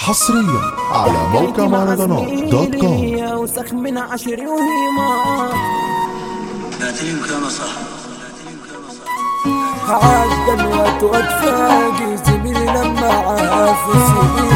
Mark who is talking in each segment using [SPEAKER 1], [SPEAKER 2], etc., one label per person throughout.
[SPEAKER 1] حصريا على موقع مهرجانات دوت كوم
[SPEAKER 2] وسخ من عشر وهيما
[SPEAKER 3] اعتني كلامه صح
[SPEAKER 2] عاش دلوقتي واتفاجئ زميلي لما عافسني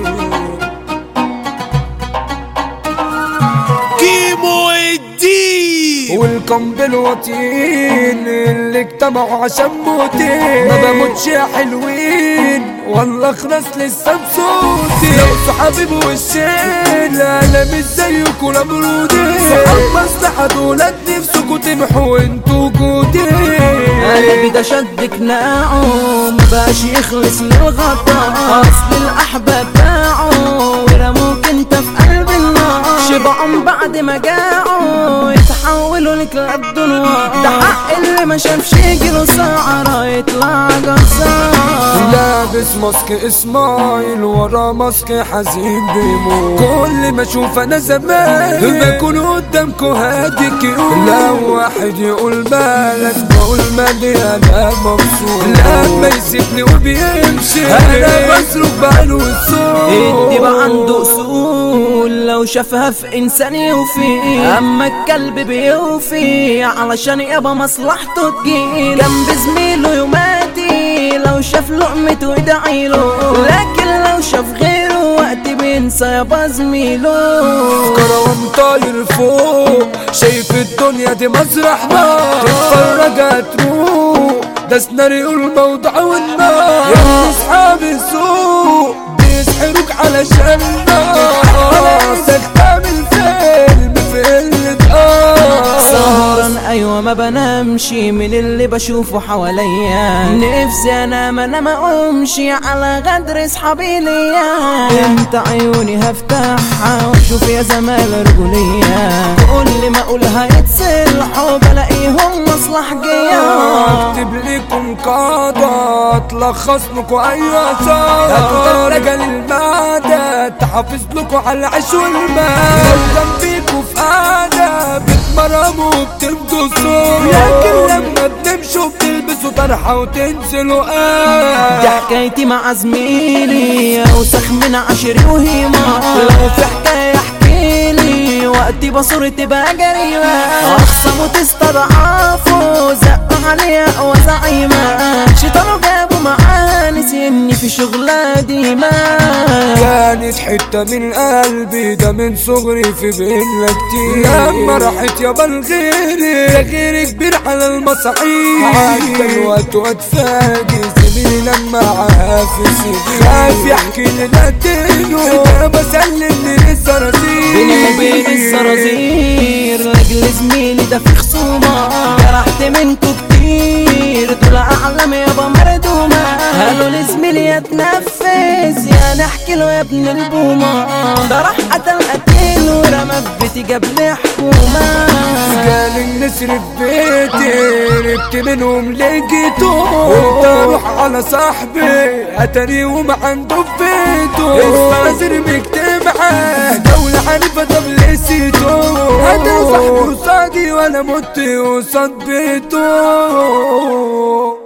[SPEAKER 4] كيمو الدين
[SPEAKER 2] والقنبل وطين اللي اجتمعوا عشان موتين ما بموتش يا حلوين والله اخلص لسه بصوتي لو صحابي بوشين انا مش زيكم ولا برودين صحاب مصلحة دولت نفسكوا تمحوا انتوا جودين
[SPEAKER 5] قلبي ده شد قناعه مبقاش يخلص للغطاء اصل الاحباب باعوا ورموك انت في قلب النار شبعهم بعد ما جاعوا يتحولوا لكلاب دنوار ده حق اللي ما شافش يجيله سعرة يطلع جزار
[SPEAKER 2] لابس ماسك اسماعيل ورا ماسك حزين بيموت كل ما اشوف انا زمان بكون قدامكو هادي كيوت لو واحد يقول مالك بقول مالي انا مبسوط لما يسيبني وبيمشي انا بصرف بقاله الصوت
[SPEAKER 5] الدب عنده اصول لو شافها في انسان يوفي اما الكلب بيوفي علشان يابا مصلحته تجيل جنب زميله يماتي لو شاف لقمته يدعيله لكن لو شاف غيره وقت بينسى يابا زميله
[SPEAKER 2] كروان طاير فوق شايف الدنيا دي مسرح نار تتفرج هتروح ده سيناريو الموضوع والنار يا اصحاب السوق بيسحروك علشان نار تعمل فيلم في قلة اه
[SPEAKER 5] سهران ايوه ما بنامش من اللي بشوفه حواليا نفسي انام انا ما اقومشي على غدر اصحابي ليا انت عيوني هفتحها واشوف يا زمال رجولية كل ما اقولها يتصلحوا بلاقيهم مصلح جيا
[SPEAKER 2] اكتب لكم قاعدة تلخص لكم اي اثار هتفضل رجل المعدة تحافظ لكم على العيش والمال لو جنبيكوا في قعدة بتمرموا وبتمضوا صوت لكن لما بنمشوا بتلبسوا طرحة وتنزلوا
[SPEAKER 5] دي
[SPEAKER 2] قاع
[SPEAKER 5] حكايتي مع زميلي اوسخ من عشري وهيما لو في حكايه احكيلي وقتي بصورة تبقى جريمة اخصموا تستضعفوا زقوا عليا اقوى زعيمة شيطانوا جابوا معاه نسيني في شغلة ديما
[SPEAKER 2] كانت حتة من قلبي ده من صغري في بينا كتير لما راحت يابا لغيري غيري كبير على المصاعيد عدى الوقت واتفاجئ زميلي لما عافسي خايف يحكي لنا الدينو انا بسلم للصراصير
[SPEAKER 5] بيني وبين الزرازير لاجل زميلي ده في خصومة جرحت منكو كتير دول اعلام يابا مردومة قالوا لزميلي يا تنفذ يا نحكي له يا ابن البومة ده راح قتل قتيل ورمى في بيتي جاب لي حكومة
[SPEAKER 2] قال النسر في بيتي ربت منهم لقيته قلت اروح على صاحبي اتري وما عنده في بيته النسر مجتمعة دولة عنيفة طب لسيته هذا صاحبي قصادي وانا مت قصاد بيته